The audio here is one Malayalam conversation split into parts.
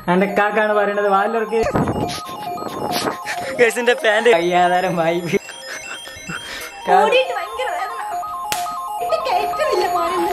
എന്റെ കാക്കാണ് പറയണത് വാലർക്ക് കേസിന്റെ പാന്റ് കയ്യാധാരം വായി ഓടിയിട്ട് ഭയങ്കര വേദന ഇത് കയറ്റുന്നില്ല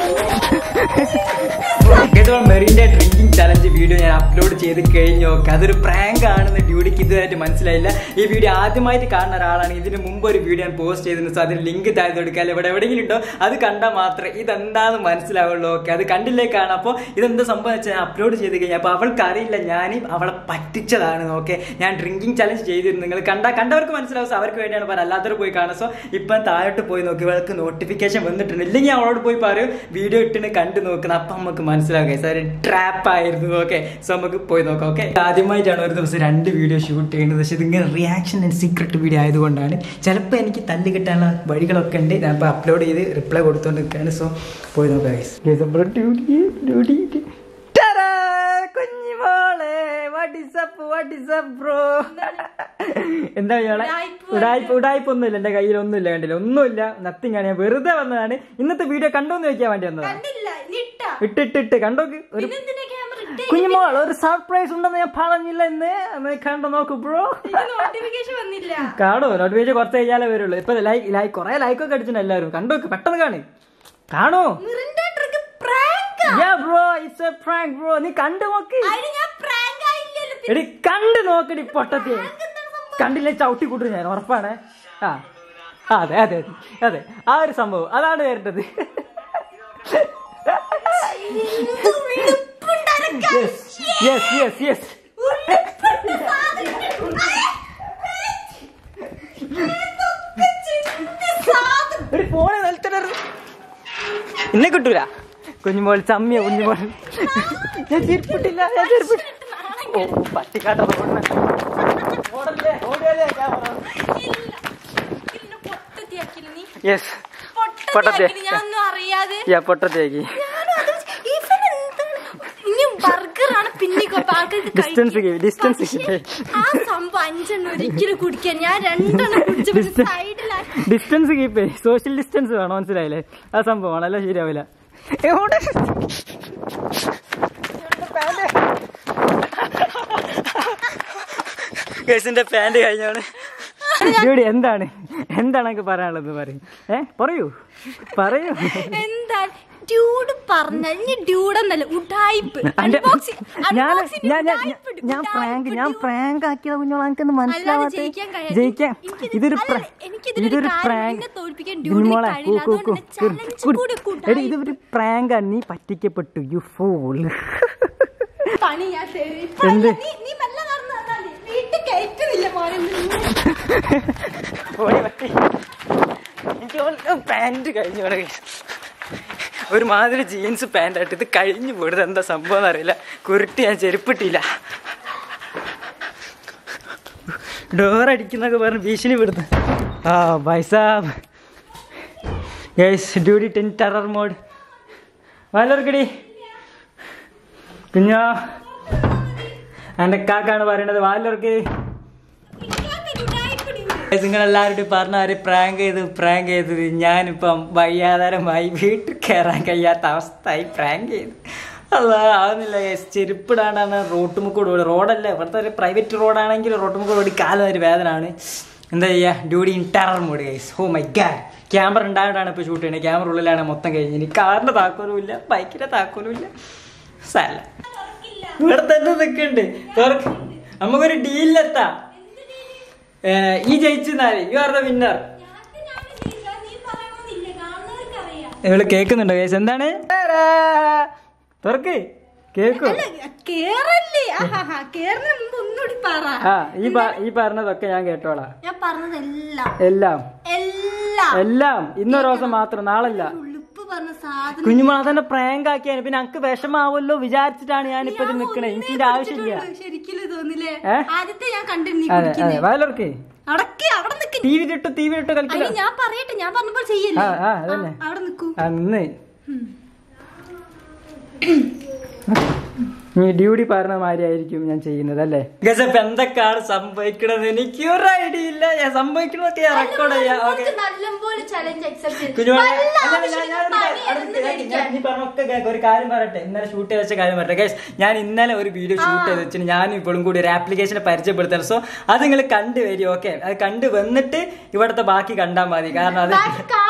മെറിന്റെ ഡ്രിങ്കിങ് ചലഞ്ച് വീഡിയോ ഞാൻ അപ്ലോഡ് ചെയ്ത് കഴിഞ്ഞു നോക്ക് അതൊരു പ്രാങ്ക് ആണെന്ന് ഡ്യൂഡിക്ക് ഇതുവരായിട്ട് മനസ്സിലായില്ല ഈ വീഡിയോ ആദ്യമായിട്ട് കാണുന്ന ഒരാളാണ് ഇതിന് മുമ്പ് ഒരു വീഡിയോ ഞാൻ പോസ്റ്റ് ചെയ്തിരുന്നു സോ അതിന് ലിങ്ക് താഴെ കൊടുക്കാൻ ഇവിടെ എവിടെയെങ്കിലും ഉണ്ടോ അത് കണ്ടാൽ മാത്രമേ ഇതെന്താന്ന് മനസ്സിലാവുള്ളൂ ഓക്കെ അത് കണ്ടില്ലേ കാണാം അപ്പോൾ ഇതെന്താ സംഭവം വെച്ചാൽ ഞാൻ അപ്ലോഡ് ചെയ്ത് കഴിഞ്ഞാൽ അപ്പോൾ അവൾക്ക് അറിയില്ല ഞാൻ അവളെ പറ്റിച്ചതാണ് ഓക്കെ ഞാൻ ഡ്രിങ്കിങ് ചലഞ്ച് ചെയ്തിരുന്നു നിങ്ങൾ കണ്ട കണ്ടവർക്ക് മനസ്സിലാവും so അവർക്ക് വേണ്ടിയാണ് പറയുക അല്ലാത്തവർ പോയി കാണാം സോ ഇപ്പം താഴോട്ട് പോയി നോക്കി ഇവൾക്ക് നോട്ടിഫിക്കേഷൻ വന്നിട്ടുണ്ട് ഇല്ലെങ്കിൽ അവളോട് പോയി പറയും വീഡിയോ ഇട്ടിന് കണ്ടു നോക്കണം അപ്പം നമുക്ക് മനസ്സിലാവും സാർ ട്രാപ്പ് ആയിരുന്നു ഓക്കെ സോ നമുക്ക് പോയി നോക്കാം ഓക്കെ ആദ്യമായിട്ടാണ് ഒരു ദിവസം രണ്ട് വീഡിയോ ഷൂട്ട് ചെയ്യുന്നത് പക്ഷെ ഇതിങ്ങനെ റിയാക്ഷൻ ആൻഡ് സീക്രട്ട് വീഡിയോ ആയതുകൊണ്ടാണ് ചിലപ്പോൾ എനിക്ക് തല്ല് കിട്ടാനുള്ള വഴികളൊക്കെ ഉണ്ട് ഞാൻ ഇപ്പോൾ അപ്ലോഡ് ചെയ്ത് റിപ്ലൈ കൊടുത്തുകൊണ്ട് നിൽക്കുകയാണ് സോ പോയി നോക്കാം guys. Guys, നമ്മുടെ ഡ്യൂട്ടി ഡ്യൂട്ടി ടാടാ! കുഞ്ഞിമോളെ what is up what is up bro എന്താ ഇയാളെ ഉടായിപ്പ് ഉടായ്പ ഉടായ്പ ഒന്നുമില്ല എന്റെ കയ്യിൽ ഒന്നുമില്ല കണ്ടില്ല ഒന്നുമില്ല നത്തിങ് ആണ് ഞാൻ വെറുതെ വന്നതാണ് ഇന്നത്തെ വീഡിയോ കണ്ടോന്ന് ചോദിക്കാൻ വേണ്ടി വന്നതാണ് കണ്ടില്ല ഇനി ഇട്ടാ ഇട്ടിട്ടിട്ട് കണ്ടോക്ക് ഒരു പിന്നെന്തിനാ ക്യാമറ ഇട്ടേ കുഞ്ഞുമോൾ ഒരു സർപ്രൈസ് ഉണ്ടെന്ന് ഞാൻ പറഞ്ഞില്ല ഇന്ന് ഒന്ന് കണ്ടു നോക്കൂ ബ്രോ നോട്ടിഫിക്കേഷൻ വന്നില്ല കാണോ നോട്ടിഫിക്കേഷൻ കുറച്ച് കഴിഞ്ഞാലേ വരുള്ളൂ ഇപ്പൊ ലൈക്ക് ലൈക്ക് കുറെ ലൈക്കൊക്കെ അടിച്ചിട്ടുണ്ട് എല്ലാവരും കണ്ടോക്ക് പെട്ടെന്ന് കാണി കാണോ മിറിന്റെ trick prank ya bro it's a prank bro നീ കണ്ടു നോക്ക് അതിന് ഞാൻ പ്രാങ്ക് ആയില്ലല്ലോ പിന്നെ എടി കണ്ടു നോക്കടി പൊട്ടത്തി കണ്ടില്ലേ ചവിട്ടി കൂട്ടു ഞാൻ ഉറപ്പാണ് ആ ആ, അതെ അതെ അതെ അതെ ആ ഒരു സംഭവം അതാണ് വരേണ്ടത് യെസ് യെസ് യെസ് ഒരു ഫോണ് നിലത്തിടരുത് എന്നെ കിട്ടൂല കുഞ്ഞുമോൾ ചമ്മിയ കുഞ്ഞുമോൾ ഞാൻ ചെരുപ്പിട്ടില്ല ഞാൻ ചെരുപ്പിട്ടില്ല ഓ പട്ടിക്കാട്ട യെസ് പൊട്ടത്തി ഞാനൊന്നും അറിയാതെ യാ പൊട്ടത്തേക്ക് ഞാനും അത് ഇവനെന്താണ്? ഇനി ബർഗറാണ് പിന്നെ കൊ- ആൾക്കാർക്ക് ഡിസ്റ്റൻസ് കഴിക്കാൻ. ഡിസ്റ്റൻസ് പക്ഷേ ആ സംഭവം അഞ്ചെണ്ണം ഒരിക്കലും കുടിക്കാൻ ഞാൻ രണ്ടെണ്ണം കുടിച്ചു Distance. സൈഡിലാക്കി ഡിസ്റ്റൻസ് കീപ്പ് സോഷ്യൽ ഡിസ്റ്റൻസ് വേണം മനസ്സിലായില്ലേ ആ സംഭവമാണ് അല്ല ശരിയാവില്ല എവിടെ ഗേസിന്റെ പാന്റ് കഴിഞ്ഞാണ് ഡ്യൂടി എന്താണ് എന്താണ് എനിക്ക് പറയാനുള്ളത് പറയും ഏ പറയൂ പറയൂ എന്താ ഡ്യൂഡ് പറഞ്ഞ ഇനി ഡ്യൂഡ് എന്നല്ല ഉടായിപ്പ് അന്റെ Unboxing- ഞാൻ unboxing ഞാൻ ഞാൻ ഉഡായിപ്പ് ഇട്, ഞാൻ ഉഡായിപ്പ് പ്രാങ്ക് ഞാൻ dude. പ്രാങ്ക് ആക്കിയത് കുഞ്ഞോളെ എനിക്കൊന്നും അല്ലാതെ മനസ്സിലാവാത്ത ജയിക്കാൻ കഴിയാ- ജയിക്കാൻ എനിക്കിത് ഇതൊരു അല്ല, പ്ര- എനിക്കിതിലൊരു ഇതൊരു കാര്യം പ്രാങ്ക് നിന്നെ തോൽപ്പിക്കാൻ ഡ്യൂഡിന് കുഞ്ഞുമോളെ കഴിയില്ല. കൂ, കൂ, അതുകൊണ്ട് കൂ, challenge കൂ. കൂടി എടി ഇതൊരു പ്രാങ്ക് ആണ് നീ പറ്റിക്കപ്പെട്ടു യു ഫോൾ പണി ഞാൻ തരും. ഇപ്പൊ എന്ത്? അല്ല, നീ- നീ മെല്ലെ നടന്ന് വന്നാ മതി. വീട്ടിൽ കയറ്റുന്നില്ല മോനെ നീ. എനിക്ക് പാന്റ് കഴിഞ്ഞു ഒരു മാതിരി ജീൻസ് പാന്റ് ആയിട്ട് ഇത് കഴിഞ്ഞു പോയത് എന്താ സംഭവം എന്നറിയില്ല കുരുട്ടി ഞാൻ ചെരുപ്പിട്ടില്ല ഡോർ അടിക്കുന്നൊക്കെ പറഞ്ഞ് ഭീഷണി വിടുന്നു ആ ബൈസാബ് ഗൈസ് ഡ്യൂട്ടി ടെൻ ടെറർ മോഡ് വാലർക്കടി കുഞ്ഞോ എൻ്റെ കാക്കാണ് പറയണത് വാലർക്ക് ഇങ്ങനത്തെ ഉഡായിപ്പ് ഇട്. നിങ്ങൾ എല്ലാവരോടും പറഞ്ഞ ഒരു പ്രാങ്ക് ചെയ്ത് പ്രാങ്ക് ചെയ്തത് ഞാനിപ്പം വയ്യാതരമായി വീട്ടിൽ കയറാൻ കഴിയാത്ത അവസ്ഥയായി പ്രാങ്ക് ചെയ്ത് അല്ല ആവുന്നില്ല guys. ചെരുപ്പിടാണ്ടാണ് റോട്ടുമുക്കോട് ഓടി റോഡല്ല ഇവിടുത്തെ ഒരു പ്രൈവറ്റ് റോഡാണെങ്കിൽ റോട്ടുമുക്കോട് ഓടി കാലം ഒരു വേദനയാണ് എന്താ ചെയ്യുക duty in terror mode guys oh my god camera ഉണ്ടായിട്ടാണ് ഇപ്പോൾ ഷൂട്ട് ചെയ്യുന്നത് ക്യാമറ ഉള്ളിലാണ് മൊത്തം കഴിഞ്ഞ് ഇനി കാറിൻ്റെ താക്കോലും ഇല്ല ബൈക്കിൻ്റെ താക്കോലും ഇല്ല സാല ഇവിടെ തന്നെ നിൽക്കുന്നുണ്ട് തുറക്ക് നമുക്കൊരു ഡീലിലെത്താം ഏഹ്, ഈ ജയിച്ചെന്നാല് യു ആർ ദ വിന്നർ ഞാനത് ഞാൻ ചെയ്യില്ല. നീ പറയണമെന്നില്ല. കാണുന്നവർക്കറിയാം. ഇവള് കേൾക്കുന്നുണ്ടോ കേസ് എന്താണ് തുറക്ക് കേക്കു അല്ല, കേറല്ലേ ആഹാ കേറുന്നതിന് മുമ്പ് ഒന്നുകൂടി പറ ആ ഈ പ- ഈ പറഞ്ഞതൊക്കെ ഞാൻ കേട്ടോളാം ഞാൻ പറഞ്ഞതെല്ലാം എല്ലാം എല്ലാം എല്ലാം ഇന്നൊരു ദിവസം മാത്രം നാളല്ല ഉളുപ്പ് പറഞ്ഞ സാധനം കുഞ്ഞുമോൾ അതെന്നെ പ്രാങ്ക് ആക്കിയാണ് പിന്നെ എനിക്ക് വിഷമാവല്ലോ വിചാരിച്ചിട്ടാണ് ഞാൻ ഇപ്പൊ ഇത് നിക്കണേ എനിക്ക് ഇതിന്റെ ആവശ്യമില്ല ശരിക്കും തോന്നില്ലേ ഏ? ആദ്യത്തെ ഞാൻ കണ്ടിരുന്നു നീ അതെ അതെ കുടിക്കുന്നേ വയലർക്ക് അടക്കി അവിടെ നിക്ക് ടി വി ഇട്ട് ടി വി ഇട്ട് കളിക്കില്ല അതിന് ഞാൻ പറയട്ടെ ഞാൻ പറഞ്ഞപ്പോൾ ചെയ്യല്ലേ ആ, ആ, അതന്നെ. ആ, അവിടെ നിക്കൂ അന്ന് നീ ഡ്യൂട്ടി പറഞ്ഞ മാതിരി ആയിരിക്കും ഞാൻ ചെയ്യുന്നത് അല്ലേ ഗസപ്പ് എന്തൊക്കെയാണ് സംഭവിക്കണത് എനിക്ക് ഒരു ഐഡിയ ഇല്ല ഞാൻ സംഭവിക്കണതൊക്കെ ഞാൻ റെക്കോർഡ് ചെയ്യാം ഓക്കെ നല്ലപോലെ ചലഞ്ച് അക്സെപ്റ്റ് കുഞ്ഞുമോളെ, അല്ല, അല്ല, ഞാൻ- ഞാനൊരു കാര്യം- അടുത്ത കാര്യം, ഞാൻ നീ പറഞ്ഞൊക്കെ കേൾക്ക്. ഒരു കാര്യം പറയട്ടെ ഇന്നലെ ഷൂട്ട് ചെയ്ത് വെച്ച കാര്യം പറയട്ടെ ഗൈസ് ഞാൻ ഇന്നലെ ഒരു വീഡിയോ ഷൂട്ട് ചെയ്ത് വെച്ചിട്ട് ഞാനും ഇപ്പോഴും കൂടി ഒരു ആപ്ലിക്കേഷനെ പരിചയപ്പെടുത്തണം സോ അത് നിങ്ങൾ കണ്ടുവരും ഓക്കെ അത് കണ്ടു വന്നിട്ട് ഇവിടുത്തെ ബാക്കി കണ്ടാൽ മതി കാരണം അത്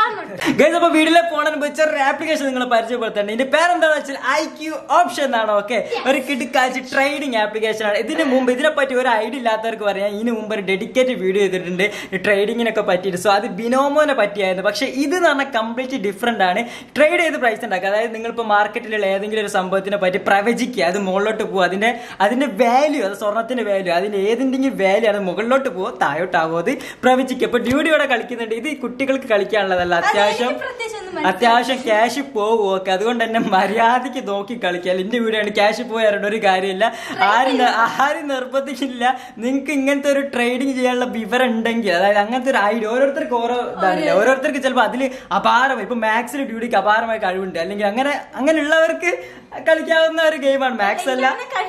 ഗൈസ് അപ്പൊ വീട്ടിലെ പോണതിന് വെച്ച ഒരു ആപ്ലിക്കേഷൻ നിങ്ങൾ പരിചയപ്പെടുത്തണം ഇതിന്റെ പേരെന്താണെന്ന് വെച്ചാൽ ഐ ക്യൂ ഓപ്ഷൻ എന്നാണ് ഓക്കെ ഒരു കിടക്കാഴ്ച ട്രേഡിംഗ് ആപ്ലിക്കേഷൻ ആണ് ഇതിന് മുമ്പ് ഇതിനെപ്പറ്റി ഒരു ഐഡിയ ഇല്ലാത്തവർക്ക് പറയാം ഇതിന് മുമ്പ് ഒരു ഡെഡിക്കേറ്റഡ് വീഡിയോ ചെയ്തിട്ടുണ്ട് ട്രേഡിങ്ങിനൊക്കെ പറ്റിയിട്ട് സോ അത് ബിനോമോനെ പറ്റിയായിരുന്നു പക്ഷെ ഇത് എന്ന് പറഞ്ഞാൽ കംപ്ലീറ്റ്ലി ഡിഫറെന്റ് ആണ് ട്രേഡ് ചെയ്ത് പ്രൈസ് ഉണ്ടാക്കുക അതായത് നിങ്ങളിപ്പോൾ മാർക്കറ്റിലുള്ള ഏതെങ്കിലും ഒരു സംഭവത്തിനെ പറ്റി പ്രവചിക്കുക അത് മുകളിലോട്ട് പോകുക അതിന്റെ അതിന്റെ വാല്യൂ അത് സ്വർണത്തിന്റെ വാല്യൂ അതിന്റെ ഏതെങ്കിലും വാല്യൂ അത് മുകളിലോട്ട് പോകുമോ താഴോട്ടാവോ അത് പ്രവചിക്കുക ഇപ്പൊ ഡ്യൂട്ടി ഇവിടെ കളിക്കുന്നുണ്ട് ഇത് കുട്ടികൾക്ക് കളിക്കാനുള്ളതല്ല അത്യാവശ്യം അത്യാവശ്യം ക്യാഷ് പോകും ഓക്കെ അതുകൊണ്ട് തന്നെ മര്യാദക്ക് നോക്കി കളിക്കുക എന്റെ വീടാണ് ക്യാഷ് പോയാറുണ്ട് ഒരു കാര്യമില്ല ആരും ന- ആരും നിർബന്ധിക്കില്ല നിങ്ങൾക്ക് ഇങ്ങനത്തെ ഒരു ട്രേഡിങ് ചെയ്യാനുള്ള വിവരം ഉണ്ടെങ്കിൽ അതായത് അങ്ങനത്തെ ഒരു ഐഡിയ ഓരോരുത്തർക്ക് ഓരോ ഇതാണില്ല ഓരോരുത്തർക്ക് ചിലപ്പോൾ അതിൽ അപാരമായി ഇപ്പൊ മാത്സിൽ ഡ്യൂട്ടിക്ക് അപാരമായ കഴിവുണ്ട് അല്ലെങ്കിൽ അങ്ങനെ അങ്ങനെയുള്ളവർക്ക് കളിക്കാവുന്ന ഒരു ഗെയിമാണ് മാത്സ് അല്ല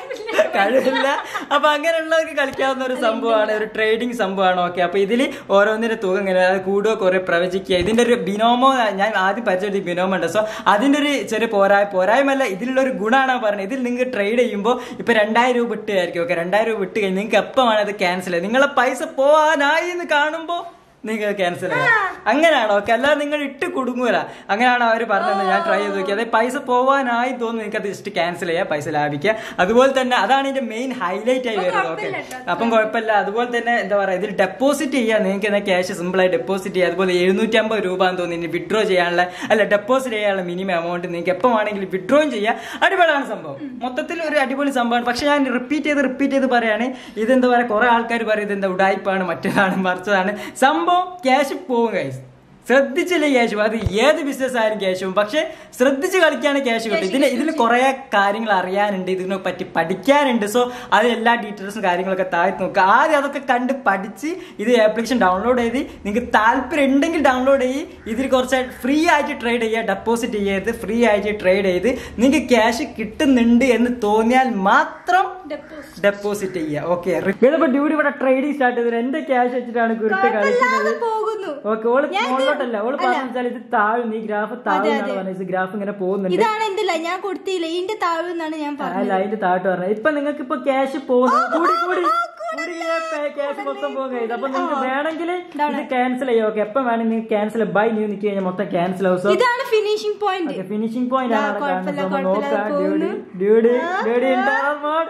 കഴിവില്ല അപ്പൊ അങ്ങനെയുള്ളവർക്ക് കളിക്കാവുന്ന ഒരു സംഭവമാണ് ഒരു ട്രേഡിംഗ് സംഭവമാണ് ഓക്കെ അപ്പൊ ഇതിൽ ഓരോന്നിന്റെ തുക ഇങ്ങനെ അത് കൂടുക കുറെ പ്രവചിക്കുക ഇതിന്റെ ഒരു ബിനോമോ ഞാൻ ആദ്യം പരിചയപ്പെടുത്തി ബിനോമോ ഉണ്ട് സോ അതിന്റെ ഒരു ചെറിയ പോരായ പോരായ്മല്ല ഇതിലുള്ള ഒരു ഗുണമാണ് പറയുന്നത് ഇതിൽ നിങ്ങൾക്ക് ട്രേഡ് ചെയ്യുമ്പോൾ ഇപ്പൊ രണ്ടായിരം രൂപ ഇട്ടായിരിക്കും ഓക്കെ രണ്ടായിരം രൂപ ഇട്ട് കഴിഞ്ഞ് നിങ്ങൾക്ക് എപ്പോൾ വേണം അത് ക്യാൻസൽ ചെയ്യാം നിങ്ങളെ പൈസ പോവാനായി എന്ന് കാണുമ്പോൾ നിങ്ങൾ ക്യാൻസൽ ചെയ്യാം അങ്ങനെയാണോ ഓക്കെ അല്ലാതെ നിങ്ങൾ ഇട്ട് കുടുങ്ങൂല അങ്ങനെയാണ് അവർ പറഞ്ഞത് ഞാൻ ട്രൈ ചെയ്ത് നോക്കി അതായത് പൈസ പോവാനായി തോന്നുന്നു നിങ്ങൾക്ക് അത് ജസ്റ്റ് ക്യാൻസൽ ചെയ്യാം പൈസ ലാഭിക്കുക അതുപോലെ തന്നെ അതാണ് ഇതിന്റെ മെയിൻ ഹൈലൈറ്റ് ആയി വരുന്നത് ഓക്കെ അപ്പം കുഴപ്പമില്ല അതുപോലെ തന്നെ എന്താ പറയാ ഇതിൽ ഡെപ്പോസിറ്റ് ചെയ്യാൻ നിങ്ങൾക്ക് എന്താ ക്യാഷ് സിമ്പിൾ ആയി ഡെപ്പോസിറ്റ് ചെയ്യാം അതുപോലെ എഴുന്നൂറ്റി അമ്പത് രൂപ എന്ന് തോന്നി വിഡ്രോ ചെയ്യാനുള്ള അല്ല ഡെപ്പോസിറ്റ് ചെയ്യാനുള്ള മിനിമം എമൗണ്ട് നിങ്ങൾക്ക് എപ്പോൾ വേണമെങ്കിലും വിഡ്രോയും ചെയ്യാം അടിപൊളിയാണ് സംഭവം മൊത്തത്തിൽ ഒരു അടിപൊളി സംഭവമാണ് പക്ഷെ ഞാൻ റിപ്പീറ്റ് ചെയ്ത് റിപ്പീറ്റ് ചെയ്ത് പറയാണ് ഇതെന്താ പറയാ കുറെ ആൾക്കാർ പറയും ഇതെന്താ ഉടായ്പാണ് മറ്റേതാണ് മറിച്ചതാണ് സംഭവം ക്യാഷ് പോകും കൈസ് ശ്രദ്ധിച്ചില്ലേ ക്യാഷ് അത് ഏത് ബിസിനസ് ആയാലും ക്യാഷ് പോകും പക്ഷെ ശ്രദ്ധിച്ച് കളിക്കാണ് ക്യാഷ് കിട്ടും ഇതിൽ ഇതിൽ കുറെ കാര്യങ്ങൾ അറിയാനുണ്ട് ഇതിനെ പറ്റി പഠിക്കാനുണ്ട് സോ അത് എല്ലാ ഡീറ്റെയിൽസും കാര്യങ്ങളൊക്കെ താഴ്ത്തി നോക്കുക ആദ്യം അതൊക്കെ കണ്ട് പഠിച്ച് ഇത് ആപ്ലിക്കേഷൻ ഡൗൺലോഡ് ചെയ്ത് നിങ്ങൾക്ക് താല്പര്യം ഉണ്ടെങ്കിൽ ഡൗൺലോഡ് ചെയ്ത് ഇതിൽ കുറച്ച് ഫ്രീ ആയിട്ട് ട്രേഡ് ചെയ്യുക ഡെപ്പോസിറ്റ് ചെയ്യരുത് ഫ്രീ ആയിട്ട് ട്രേഡ് ചെയ്ത് നിങ്ങൾക്ക് ക്യാഷ് കിട്ടുന്നുണ്ട് എന്ന് തോന്നിയാൽ മാത്രം ഡെപ്പോസിറ്റ് ചെയ്യുക ഓക്കെ ഇതിപ്പോ ഡ്യൂട്ടി ഇവിടെ ട്രേഡിംഗ് സ്റ്റാർട്ട് ചെയ്തത് എന്റെ ക്യാഷ് വെച്ചിട്ടാണ് കുരുട്ട് കളിക്കുന്നത് പോകുന്നു ഓക്കെ ഓള് മുകളിലോട്ടല്ല ഓള് പറഞ്ഞാൽ ഇത് താഴും ഈ ഗ്രാഫ് താഴുന്നാണ് പറഞ്ഞത് ഗ്രാഫ് ഇങ്ങനെ പോകുന്നുണ്ട് ഇതാണ് എന്തില്ല ഞാൻ കൊടുത്തില്ല ഇതിന്റെ താഴെന്നാണ് ഞാൻ പറഞ്ഞത് അല്ല അതിന്റെ താഴ്ട്ട് പറഞ്ഞത് ഇപ്പൊ നിങ്ങൾക്ക് ഇപ്പൊ ക്യാഷ് പോകുന്നു കൂടി കൂടി ക്യാഷ് മൊത്തം പോകും കഴിയും അപ്പൊ നിങ്ങൾക്ക് വേണമെങ്കിൽ ഇത് ക്യാൻസൽ ചെയ്യാം ഓക്കെ എപ്പം വേണമെങ്കിൽ നിങ്ങൾക്ക് ക്യാൻസൽ ബൈ നീ നിൽക്കി കഴിഞ്ഞാൽ മൊത്തം ക്യാൻസൽ ആവും സോ ഇതാണ് ഫിനിഷിംഗ് പോയിന്റ് ഫിനിഷിംഗ് പോയിന്റ് ആണ് അവിടെ കുഴപ്പമില്ല, കാണുന്നത് അപ്പൊ കുഴപ്പമില്ല, നോക്കാം അത് ഡ്യൂഡി പോകുന്നു. ഡ്യൂഡി ഡ്യൂഡി ഇന്റർവൽ മോഡ്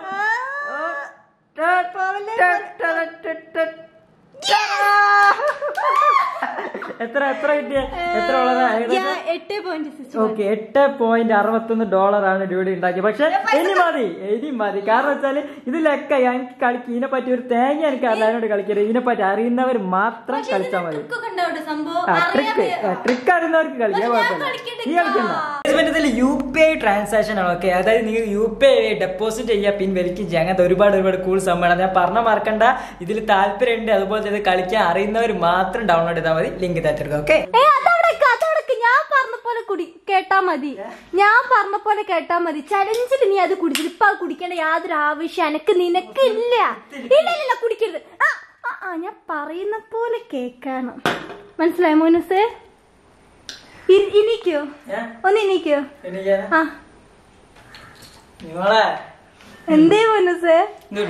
എത്ര എത്ര കിട്ടിയ എത്ര ഉള്ളതാ ഏകദേശം ഞാൻ എട്ട് പോയിന്റ് സിക്സ് ഓക്കെ എട്ട് പോയിന്റ് അറുപത്തൊന്ന് ഡോളർ ആണ് ഡ്യൂഡി ഉണ്ടാക്കിയത് പക്ഷെ ഇനി മതി ഇനി മതി കാരണം വെച്ചാല് ഇതിലൊക്കെ എനിക്ക് കളിക്കും ഇതിനെ പറ്റി ഒരു തേങ്ങ എനിക്ക് അറിയാനോട് കളിക്കരുത് ഇതിനെ പറ്റി അറിയുന്നവർ മാത്രം കളിച്ചാൽ മതി സംഭവം ട്രിക്ക് ട്രിക്ക് അറിയുന്നവർക്ക് കളിക്കാൻ കുഴപ്പമില്ല നീ കളിക്കണ്ട ഇതിൽ യു പി ഐ ട്രാൻസാക്ഷൻ ആണ് ഓക്കെ അതായത് നിങ്ങൾ യു പി ഐ ഡെപ്പോസിറ്റ് ചെയ്യുക പിൻ വലിക്കും ചെയ്യുക അങ്ങനത്തെ ഒരുപാട് ഒരുപാട് കൂൾ സംഭവമാണ് ഞാൻ പറഞ്ഞ മറക്കണ്ട ഇതിൽ താല്പര്യമുണ്ട് അതുപോലെ തന്നെ ഇത് കളിക്കാൻ അറിയുന്നവർ മാത്രം ഡൗൺലോഡ് ചെയ്താൽ മതി ലിങ്ക് തട്ടെടുക്കുക ഓക്കെ ഏ അതവിടേക്ക് അതവിടേക്ക് ഞാൻ പറഞ്ഞ പോലെ കുടി കേട്ടാ മതി ഞാൻ പറഞ്ഞ പോലെ കേട്ടാ മതി ചലഞ്ചിൽ നീ അത് കുടിച്ചിട്ട് ഇപ്പൊ അത് കുടിക്കേണ്ട യാതൊരു ആവശ്യം എനക്ക് നിനക്കില്ല ഇല്ല ഇല്ല ഇല്ല കുടിക്കരുത് ആ ആ, ആ ഞാൻ പറയുന്ന പോലെ കേക്കാണ് മനസ്സിലായോ മോനസ് ഇനിക്കോ ഒന്ന് ഇനിക്കോ ആ നിങ്ങളെ എന്തേ മോനസ് എന്തുടി?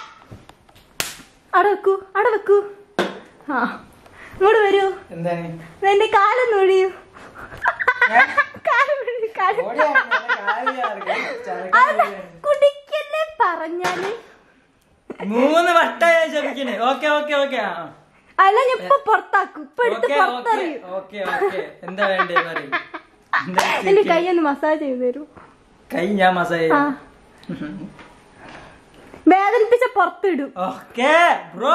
അവിടെ വെക്കൂ അവിടെ വെക്കൂ ആ ഇങ്ങോട്ട് വരൂ എന്താണ് എന്റെ കാലൊന്ന് ഒഴിയൂ കാല് ഒഴിയൂ, കാല്. ഓടിയാണ്, നല്ല കാര്യമാണ്. ചരക്ക് അത് കുടിക്കല്ലേ പറഞ്ഞാല് മൂന്ന് വട്ടം ഞാൻ ക്ഷമിക്കണേ ഓക്കെ ഓക്കെ ഓക്കെ ആ അല്ല ഞാൻ ഇപ്പൊ പുറത്താക്കും ഇപ്പൊ എടുത്ത് ഓക്കെ ഓക്കെ പുറത്തറിയും ഓക്കെ ഓക്കെ എന്താ വേണ്ടേ പറയ് എന്താ എന്റെ ചിരിക്കുന്നെ? കൈ ഒന്ന് മസാജ് ചെയ്ത് തരൂ കൈ ഞാൻ മസാജ് ആ വേദനിപ്പിച്ച പുറത്തിടും ഓക്കെ ബ്രോ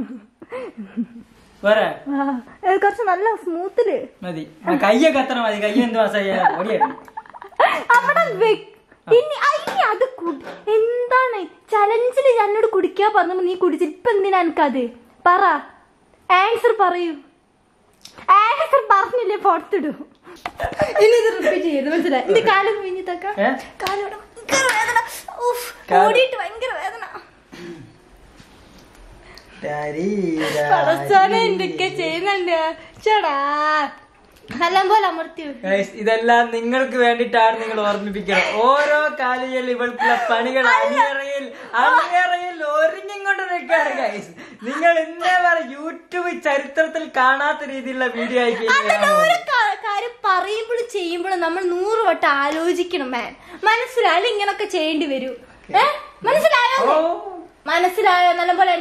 പോരെ ആ, ഏ, കുറച്ച് നല്ല സ്മൂത്തില് മതി ആ, കയ്യൊക്കെ എത്ര മതി കയ്യ എന്ത് മസാജ് ചെയ്യാൻ ഓടിയാണ് അവിടെ വെ- ഇനി ആ, ഇനി അത് കുടി- എന്താണ് ചലഞ്ചിൽ എന്നോട് കുടിക്കാ പറഞ്ഞപ്പോ നീ കുടിച്ചിട്ട് ഇപ്പൊ എന്തിനാ എനിക്കത് പറ ആൻസർ പറയൂ ആൻസർ പറഞ്ഞില്ലേ പുറത്തിടൂ ഇനി ഇത് റിപ്പീറ്റ് ചെയ്ത് മനസ്സിലായി എന്റെ കാലം കഴിഞ്ഞിട്ടൊക്കെ ഏ കാലോടെ ഭയങ്കര വേദന ഉഫ്, കാ- ഓടിയിട്ട് ഭയങ്കര വേദന ശരീരാ. പടച്ചോനെ എന്തൊക്കെ ചെയ്യുന്നുണ്ട് ചേടാ നല്ലപോലെ അമർത്തി വെക്ക്. Guys, ഇതെല്ലാം നിങ്ങൾക്ക് വേണ്ടിയിട്ടാണ് നിങ്ങൾ ഓർമ്മിപ്പിക്കണം ഓരോ കാലിയിൽ ഇവൾക്കുള്ള പണികൾ അണിയറയിൽ അണിയറയിൽ ഒരുങ്ങിക്കൊണ്ട് നിൽക്കുകയാണ് ഗൈസ് നിങ്ങൾ ഇന്നേ വരെ യൂട്യൂബ് ചരിത്രത്തിൽ കാണാത്ത രീതിയിലുള്ള വീഡിയോ ആയി അങ്ങനെ ഓരോ കാ- കാര്യം പറയുമ്പോഴും ചെയ്യുമ്പോഴും നമ്മൾ നൂറ് വട്ടം ആലോചിക്കണം മാൻ മനസ്സിലായാലും ഇങ്ങനൊക്കെ ചെയ്യേണ്ടി വരും ഏ മനസ്സിലായോ മനസ്സിലായോ നല്ലപോലെ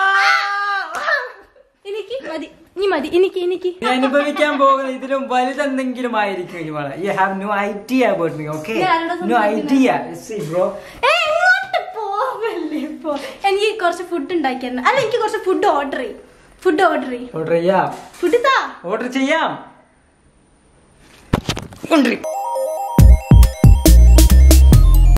എനിക്ക് മതി ഇനി മതി എനിക്ക് എനിക്ക് നീ അനുഭവിക്കാൻ പോകുന്ന ഇതിലും വലുതെന്തെങ്കിലും ആയിരിക്കും ഇവളെ you have no idea about me okay ഞാൻ ആരോടാ നോ ഐഡിയ സി ബ്രോ ഏ, എങ്ങോട്ട് പോവല്ലേ ഇപ്പൊ എനിക്ക് കുറച്ച് ഫുഡ് ഉണ്ടാക്കിയിരുന്നു അല്ല എനിക്ക് കുറച്ച് ഫുഡ് ഓർഡർ ചെയ്യും ഫുഡ് ഓർഡർ ചെയ്യും ഓർഡർ ചെയ്യാം ഫുഡ് താ ഓർഡർ ചെയ്യാം കൊണ്ടുവരും